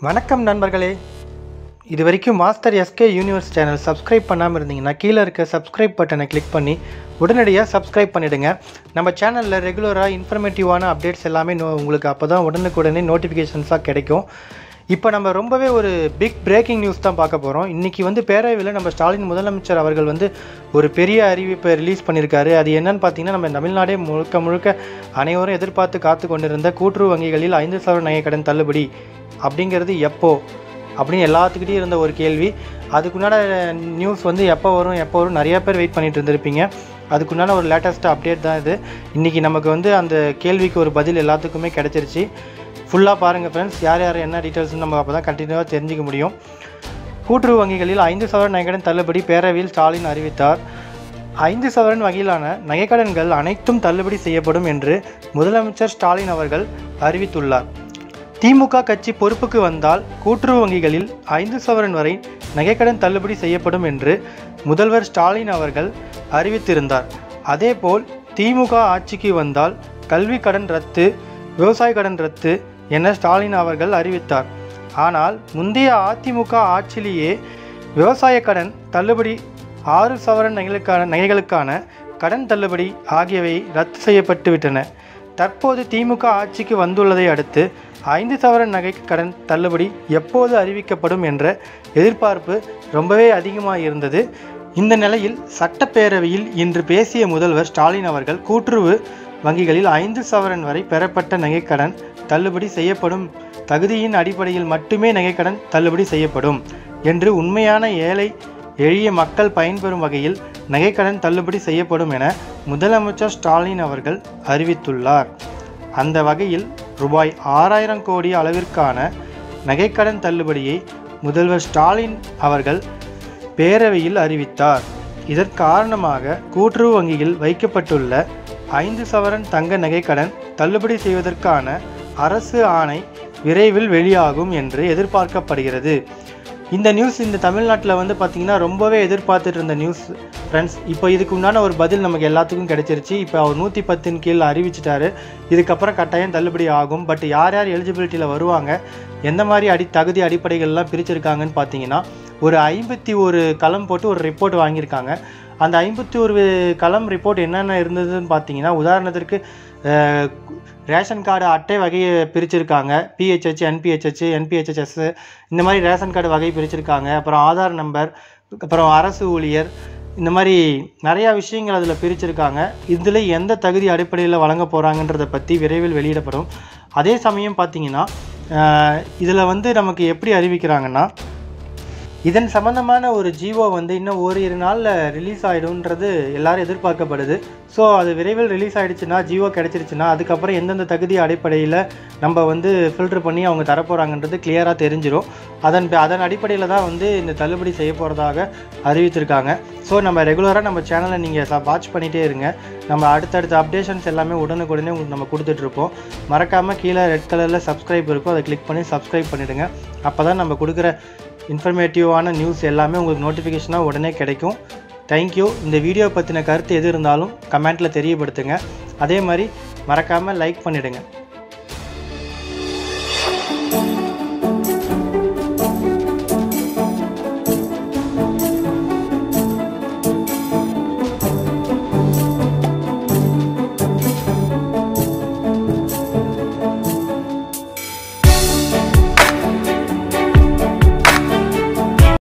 வணக்கம் நண்பர்களே இது வரைக்கும் master SK universe channel subscribe பண்ணாமல் இருந்தீங்கன்னா கீழே இருக்க சப்ஸ்கிரைப் பட்டனை கிளிக் பண்ணி உடனடியாக சப்ஸ்கிரைப் பண்ணிவிடுங்க நம்ம சேனலில் ரெகுலராக இன்ஃபர்மேட்டிவான அப்டேட்ஸ் எல்லாமே நோ உங்களுக்கு அப்போ தான் உடனுக்குடனே நோட்டிஃபிகேஷன்ஸாக கிடைக்கும் இப்போ நம்ம ரொம்பவே ஒரு பிக் பிரேக்கிங் நியூஸ் தான் பார்க்க போகிறோம் இன்றைக்கி வந்து பேரவையில் நம்ம ஸ்டாலின் முதலமைச்சர் அவர்கள் வந்து ஒரு பெரிய அறிவிப்பை ரிலீஸ் பண்ணியிருக்காரு அது என்னன்னு பார்த்தீங்கன்னா நம்ம தமிழ்நாடே முழுக்க முழுக்க அனைவரும் எதிர்பார்த்து காத்து கொண்டிருந்த கூட்டுறவு வங்கிகளில் ஐந்து சவரன் நகை கடன் தள்ளுபடி அப்படிங்கிறது எப்போ அப்படின்னு எல்லாத்துக்கிட்டையும் இருந்த ஒரு கேள்வி அதுக்குண்டான நியூஸ் வந்து எப்போ வரும் எப்போ வரும் நிறைய பேர் வெயிட் பண்ணிட்டு இருந்திருப்பீங்க அதுக்குண்டான ஒரு லேட்டஸ்ட் அப்டேட் தான் இது இன்றைக்கி நமக்கு வந்து அந்த கேள்விக்கு ஒரு பதில் எல்லாத்துக்குமே கிடச்சிருச்சு ஃபுல்லாக பாருங்கள் ஃப்ரெண்ட்ஸ் யார் யார் என்ன டீட்டெயில்ஸ்னு நம்ம அப்போ தான் கண்டினியூவாக தெரிஞ்சுக்க முடியும் கூட்டுறவு வங்கிகளில் ஐந்து சவரன் நகைக்கடன் தள்ளுபடி பேரவையில் ஸ்டாலின் அறிவித்தார் ஐந்து சவரன் வகையிலான நகைக்கடன்கள் அனைத்தும் தள்ளுபடி செய்யப்படும் என்று முதலமைச்சர் ஸ்டாலின் அவர்கள் அறிவித்துள்ளார் திமுக கட்சி பொறுப்புக்கு வந்தால் கூட்டுறவு வங்கிகளில் ஐந்து சவரன் வரை நகைக்கடன் தள்ளுபடி செய்யப்படும் என்று முதல்வர் ஸ்டாலின் அவர்கள் அறிவித்திருந்தார் அதேபோல் திமுக ஆட்சிக்கு வந்தால் கல்வி கடன் ரத்து விவசாய கடன் ரத்து என ஸ்டாலின் அவர்கள் அறிவித்தார் ஆனால் முந்தைய அதிமுக ஆட்சியிலேயே விவசாய கடன் தள்ளுபடி ஆறு சவரன் நகைகளுக்கான நகைகளுக்கான கடன் தள்ளுபடி ஆகியவை ரத்து செய்யப்பட்டு விட்டன தற்போது திமுக ஆட்சிக்கு வந்துள்ளதை அடுத்து ஐந்து சவரன் நகை கடன் தள்ளுபடி எப்போது அறிவிக்கப்படும் என்ற எதிர்பார்ப்பு ரொம்பவே அதிகமாக இருந்தது இந்த நிலையில் சட்டப்பேரவையில் இன்று பேசிய முதல்வர் ஸ்டாலின் அவர்கள் கூட்டுறவு வங்கிகளில் ஐந்து சவரன் வரை பெறப்பட்ட நகைக்கடன் தள்ளுபடி செய்யப்படும் தகுதியின் அடிப்படையில் மட்டுமே நகைக்கடன் தள்ளுபடி செய்யப்படும் என்று உண்மையான ஏழை எளிய மக்கள் பயன்பெறும் வகையில் நகைக்கடன் தள்ளுபடி செய்யப்படும் என முதலமைச்சர் ஸ்டாலின் அவர்கள் அறிவித்துள்ளார் அந்த வகையில் ரூபாய் ஆறாயிரம் கோடி அளவிற்கான நகைக்கடன் தள்ளுபடியை முதல்வர் ஸ்டாலின் அவர்கள் பேரவையில் அறிவித்தார் இதற்கு காரணமாக கூட்டுறவு வங்கியில் வைக்கப்பட்டுள்ள ஐந்து சவரன் தங்க நகைக்கடன் தள்ளுபடி செய்வதற்கான அரசு ஆணை விரைவில் வெளியாகும் என்று எதிர்பார்க்கப்படுகிறது இந்த நியூஸ் இந்த தமிழ்நாட்டில் வந்து பார்த்திங்கன்னா ரொம்பவே எதிர்பார்த்துட்டு இருந்த நியூஸ் ஃப்ரெண்ட்ஸ் இப்போ இதுக்கு உண்டான ஒரு பதில் நமக்கு எல்லாத்துக்கும் கிடைச்சிருச்சு இப்போ அவர் நூற்றி பத்தின் கீழ் அறிவிச்சிட்டாரு இதுக்கப்புறம் கட்டாயம் தள்ளுபடி ஆகும் பட் யார் யார் எலிஜிபிலிட்டியில் வருவாங்க எந்த மாதிரி அடி தகுதி அடிப்படைகள்லாம் பிரிச்சிருக்காங்கன்னு பார்த்தீங்கன்னா ஒரு ஐம்பத்தி ஒரு களம் போட்டு ஒரு ரிப்போர்ட் வாங்கியிருக்காங்க அந்த ஐம்பத்தி ஒரு களம் ரிப்போர்ட் என்னென்ன இருந்ததுன்னு பார்த்தீங்கன்னா உதாரணத்திற்கு அஹ், ரேஷன் கார்டு அட்டை வகையை பிரிச்சிருக்காங்க பிஹெச்ஹெச் என்பிஹெச்ஹெச் என்பிஹெச்ஹெச்எஸ் இந்த மாதிரி ரேஷன் கார்டு வகை பிரிச்சிருக்காங்க அப்புறம் ஆதார் நம்பர் அப்புறம் அரசு ஊழியர் இந்த மாதிரி நிறையா விஷயங்கள் அதில் பிரிச்சிருக்காங்க இதில் எந்த தகுதி அடிப்படையில் வழங்க போகிறாங்கன்றதை பற்றி விரைவில் வெளியிடப்படும் அதே சமயம் பார்த்தீங்கன்னா இதில் வந்து நமக்கு எப்படி அறிவிக்கிறாங்கன்னா இதன் சம்பந்தமான ஒரு ஜிஓ வந்து இன்னும் ஓரிரு நாளில் ரிலீஸ் ஆகிடும்ன்றது எல்லாரும் எதிர்பார்க்கப்படுது ஸோ அது விரைவில் ரிலீஸ் ஆகிடுச்சுன்னா ஜிஓ கிடச்சிருச்சுன்னா அதுக்கப்புறம் எந்தெந்த தகுதி அடிப்படையில் நம்ம வந்து ஃபில்டர் பண்ணி அவங்க தரப்போகிறாங்கன்றது கிளியராக தெரிஞ்சிடும் அதன் அதன் அடிப்படையில் தான் வந்து இந்த தள்ளுபடி செய்ய போகிறதாக அறிவித்திருக்காங்க ஸோ நம்ம ரெகுலராக நம்ம சேனலை நீங்கள் வாட்ச் பண்ணிகிட்டே இருங்க நம்ம அடுத்தடுத்த அப்டேஷன்ஸ் எல்லாமே உடனுக்குடனே உங்களுக்கு நம்ம கொடுத்துட்ருப்போம் மறக்காமல் கீழே ரெட் கலரில் சப்ஸ்கிரைப் இருக்கும் அதை கிளிக் பண்ணி சப்ஸ்கிரைப் பண்ணிவிடுங்க அப்போ தான் நம்ம கொடுக்குற இன்ஃபர்மேட்டிவான நியூஸ் எல்லாமே உங்களுக்கு நோட்டிஃபிகேஷனாக உடனே கிடைக்கும் தேங்க்யூ இந்த வீடியோ பற்றின கருத்து எது இருந்தாலும் கமெண்ட்டில் தெரியப்படுத்துங்க அதே மாதிரி மறக்காமல் லைக் பண்ணிவிடுங்க